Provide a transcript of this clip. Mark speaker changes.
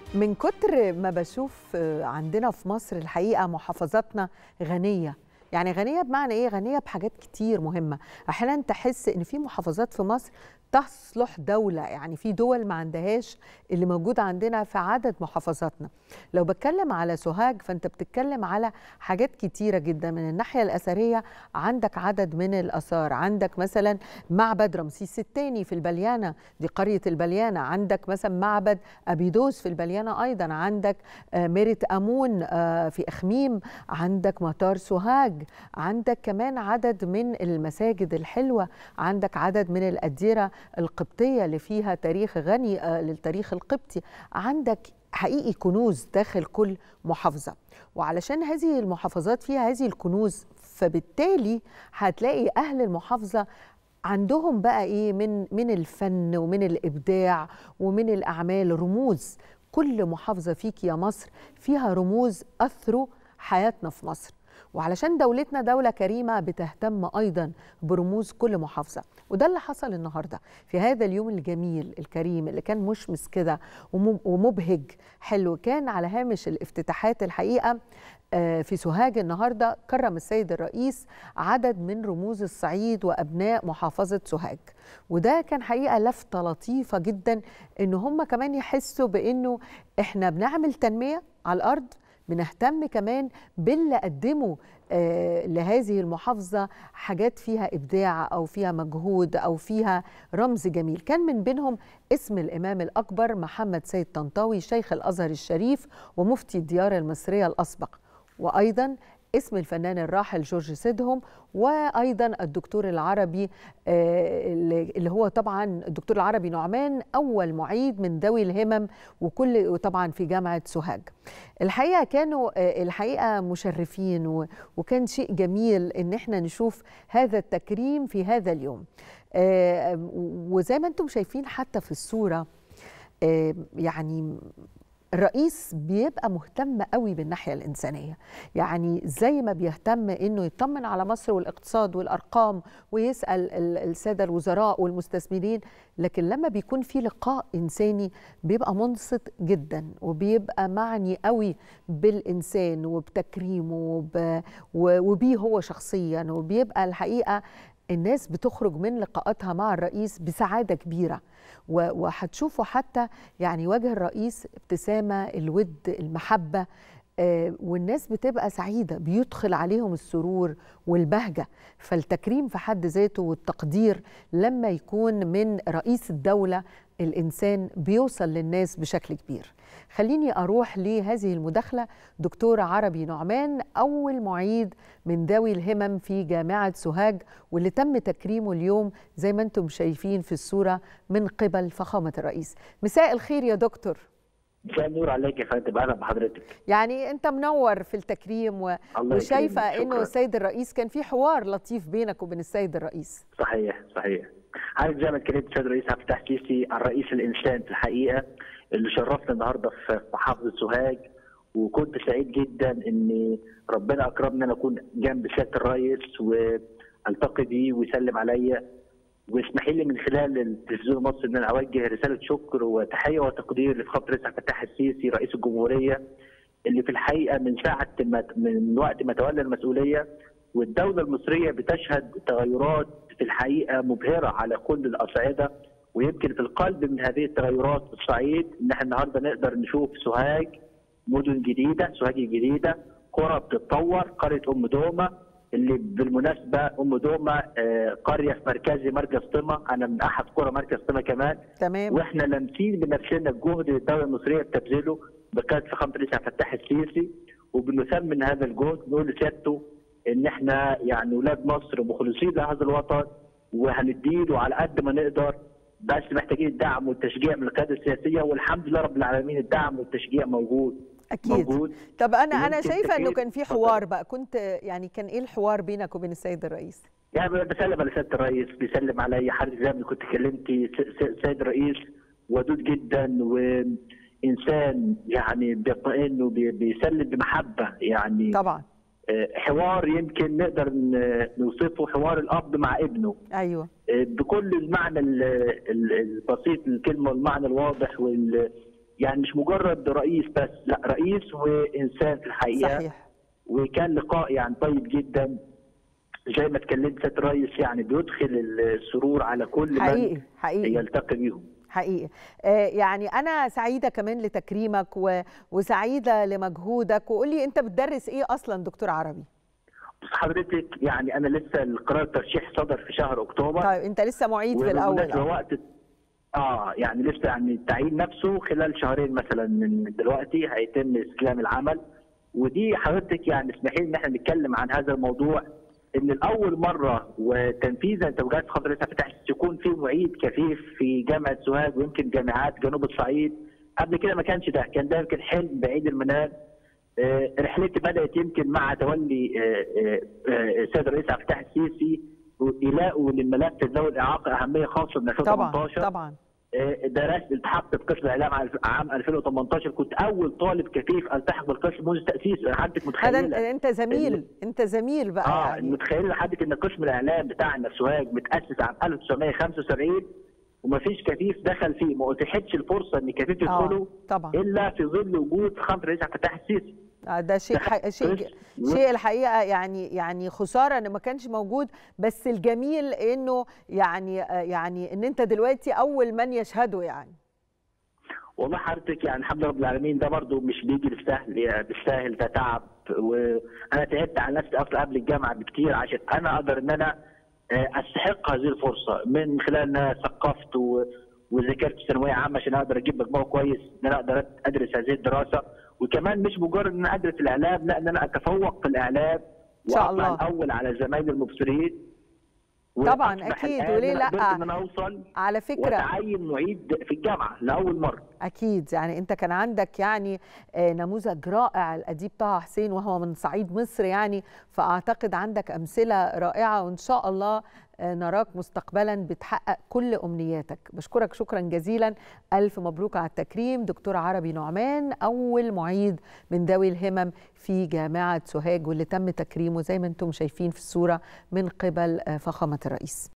Speaker 1: من كتر ما بشوف عندنا في مصر الحقيقه محافظاتنا غنيه يعني غنيه بمعنى ايه غنيه بحاجات كتير مهمه احيانا تحس ان في محافظات في مصر تصلح دولة يعني في دول ما عندهاش اللي موجود عندنا في عدد محافظاتنا لو بتكلم على سوهاج فانت بتتكلم على حاجات كتيرة جدا من الناحية الأثرية عندك عدد من الآثار عندك مثلا معبد رمسيس الثاني في البليانة دي قرية البليانة عندك مثلا معبد أبيدوس في البليانة أيضا عندك ميرت أمون في أخميم عندك مطار سوهاج عندك كمان عدد من المساجد الحلوة عندك عدد من الأديرة القبطية اللي فيها تاريخ غني للتاريخ القبطي عندك حقيقي كنوز داخل كل محافظة وعلشان هذه المحافظات فيها هذه الكنوز فبالتالي هتلاقي أهل المحافظة عندهم بقى ايه من من الفن ومن الابداع ومن الاعمال رموز كل محافظه فيك يا مصر فيها رموز اثروا حياتنا في مصر وعلشان دولتنا دولة كريمة بتهتم أيضا برموز كل محافظة وده اللي حصل النهاردة في هذا اليوم الجميل الكريم اللي كان مشمس كده ومبهج حلو كان على هامش الافتتاحات الحقيقة في سوهاج النهارده كرم السيد الرئيس عدد من رموز الصعيد وابناء محافظه سوهاج وده كان حقيقه لفته لطيفه جدا ان هم كمان يحسوا بانه احنا بنعمل تنميه على الارض بنهتم كمان باللي قدموا آه لهذه المحافظة حاجات فيها إبداع أو فيها مجهود أو فيها رمز جميل كان من بينهم اسم الإمام الأكبر محمد سيد طنطاوي شيخ الأزهر الشريف ومفتي الديار المصرية الأسبق وأيضا اسم الفنان الراحل جورج سيدهم وايضا الدكتور العربي اللي هو طبعا الدكتور العربي نعمان اول معيد من ذوي الهمم وكل طبعا في جامعه سوهاج الحقيقه كانوا الحقيقه مشرفين وكان شيء جميل ان احنا نشوف هذا التكريم في هذا اليوم وزي ما انتم شايفين حتى في الصوره يعني الرئيس بيبقى مهتم قوي بالناحيه الانسانيه يعني زي ما بيهتم انه يطمن على مصر والاقتصاد والارقام ويسال الساده الوزراء والمستثمرين لكن لما بيكون في لقاء انساني بيبقى منصت جدا وبيبقى معني قوي بالانسان وبتكريمه وب... وبيه هو شخصيا وبيبقى الحقيقه الناس بتخرج من لقاءاتها مع الرئيس بسعاده كبيره وهتشوفوا حتى يعني وجه الرئيس ابتسامه الود المحبه آه والناس بتبقى سعيده بيدخل عليهم السرور والبهجه فالتكريم في حد ذاته والتقدير لما يكون من رئيس الدوله الانسان بيوصل للناس بشكل كبير خليني اروح لهذه المداخله دكتور عربي نعمان اول معيد من ذوي الهمم في جامعه سوهاج واللي تم تكريمه اليوم زي ما انتم شايفين في الصوره من قبل فخامه الرئيس مساء الخير يا دكتور
Speaker 2: مساء النور عليك يا فندم اهلا بحضرتك
Speaker 1: يعني انت منور في التكريم و... وشايفه انه السيد الرئيس كان في حوار لطيف بينك وبين السيد الرئيس
Speaker 2: صحيح صحيح عارف زي ما اتكلمت السيد الرئيس عبد الفتاح السيسي الرئيس الانسان في الحقيقه اللي شرفنا النهارده في محافظه سوهاج وكنت سعيد جدا ان ربنا اكرمني ان اكون جنب سياده الرئيس والتقي بيه ويسلم عليا واسمحي لي من خلال التلفزيون المصري ان انا اوجه رساله شكر وتحيه وتقدير لفخامه الرئيس عبد الفتاح السيسي رئيس الجمهوريه اللي في الحقيقه من ساعه ما من وقت ما تولى المسؤوليه والدوله المصريه بتشهد تغيرات في الحقيقه مبهره على كل الاصعده ويمكن في القلب من هذه التغيرات في الصعيد ان احنا النهارده نقدر نشوف سوهاج مدن جديده سوهاج الجديده قرى بتتطور قريه ام دومه اللي بالمناسبه ام دومه قريه في مركزي مركز طمه انا من احد قرى مركز طمه كمان
Speaker 1: تمام
Speaker 2: واحنا لامسين بنفسنا الجهد اللي الدوله المصريه بتبذله بقياده فخامه الرئيس عبد الفتاح السيسي وبنثمن هذا الجهد نقول لسيادته ان احنا يعني اولاد مصر مخلصين لهذا الوطن وهنديله على قد ما نقدر بس محتاجين الدعم والتشجيع من القياده السياسيه والحمد لله رب العالمين الدعم والتشجيع موجود
Speaker 1: اكيد موجود. طب انا انا شايفه انه كان في حوار بقى كنت يعني كان ايه الحوار بينك وبين السيد الرئيس
Speaker 2: يعني بسلم على سياده الرئيس بيسلم عليا حضرتك زي ما كنت كلمتي سيد الرئيس ودود جدا وانسان يعني بيطمئن وبيسلم بمحبه يعني
Speaker 1: طبعا
Speaker 2: حوار يمكن نقدر نوصفه حوار الاب مع ابنه
Speaker 1: ايوه
Speaker 2: بكل المعنى البسيط للكلمه والمعنى الواضح وال يعني مش مجرد رئيس بس لا رئيس وانسان في الحقيقه
Speaker 1: صحيح
Speaker 2: وكان لقاء يعني طيب جدا زي ما اتكلمت سياده الرئيس يعني بيدخل السرور على كل
Speaker 1: حقيقي
Speaker 2: من
Speaker 1: حقيقي
Speaker 2: يلتقي بيهم
Speaker 1: حقيقي آه، يعني انا سعيده كمان لتكريمك و... وسعيده لمجهودك وقول لي انت بتدرس ايه اصلا دكتور عربي
Speaker 2: بس حضرتك يعني انا لسه القرار الترشيح صدر في شهر اكتوبر
Speaker 1: طيب انت لسه معيد في الاول
Speaker 2: وبالمناسبة
Speaker 1: أهو.
Speaker 2: وقت اه يعني لسه يعني التعيين نفسه خلال شهرين مثلا من دلوقتي هيتم استلام العمل ودي حضرتك يعني اسمحي لي ان احنا نتكلم عن هذا الموضوع ان الاول مره وتنفيذا توجيهات خضر رئيس عبد الفتاح السيسي يكون في معيد كفيف في جامعه سوهاج ويمكن جامعات جنوب الصعيد قبل كده ما كانش ده كان ده يمكن حلم بعيد المنال آه، رحلتي بدات يمكن مع تولي آه، آه، آه، السيد الرئيس عبد الفتاح السيسي إيلاءه للملف ذوي الإعاقة أهمية خاصة من
Speaker 1: طبعا
Speaker 2: 2018
Speaker 1: طبعا
Speaker 2: آه، درست التحقت بقسم الإعلام عام- عام 2018 كنت أول طالب كفيف ألتحق بالقسم منذ تأسيسه حضرتك
Speaker 1: هذا
Speaker 2: متخيلة
Speaker 1: انت زميل انت زميل بقى
Speaker 2: اه
Speaker 1: يعني
Speaker 2: متخيل لحضرتك ان قسم الاعلام بتاعنا سوهاج متاسس عام 1975 ومفيش كفيف دخل فيه ما اتيحتش الفرصه ان كفيف
Speaker 1: آه،
Speaker 2: يدخلوا
Speaker 1: طبعا
Speaker 2: الا في ظل وجود خمر رئيس عبد الفتاح السيسي
Speaker 1: آه، ده شيء
Speaker 2: دخل
Speaker 1: ح... شيء
Speaker 2: قسم
Speaker 1: شيء الحقيقه يعني يعني خساره انه ما كانش موجود بس الجميل انه يعني آه، يعني ان انت دلوقتي اول من يشهده يعني
Speaker 2: والله حضرتك يعني الحمد لله رب العالمين ده برضو مش بيجي بالسهل يعني بالسهل ده تعب وانا تعبت على نفسي اصلا قبل الجامعه بكتير عشان انا اقدر ان انا آه، استحق هذه الفرصه من خلال ان انا ثقفت و- وذاكرت ثانويه عامه عشان اقدر اجيب مجموع كويس ان انا اقدر ادرس هذه الدراسه وكمان مش مجرد ان انا ادرس الاعلام لا ان انا اتفوق في الاعلام
Speaker 1: إن شاء
Speaker 2: وأطلع
Speaker 1: الله.
Speaker 2: الاول على زمايلي المبصرين
Speaker 1: طبعاً،
Speaker 2: وأصبح
Speaker 1: أكيد،
Speaker 2: الآن
Speaker 1: وليه
Speaker 2: أنا
Speaker 1: لأ؟
Speaker 2: قدرت ان انا اوصل
Speaker 1: على فكره
Speaker 2: واتعين معيد في الجامعه لاول مره
Speaker 1: أكيد يعني أنت كان عندك يعني آه، نموذج رائع الأديب طه حسين وهو من صعيد مصر يعني فأعتقد عندك أمثلة رائعة وإن شاء الله آه، نراك مستقبلا بتحقق كل أمنياتك بشكرك شكرا جزيلا ألف مبروك على التكريم دكتور عربي نعمان أول معيد من ذوي الهمم في جامعة سوهاج واللي تم تكريمه زي ما أنتم شايفين في الصورة من قبل آه، فخامة الرئيس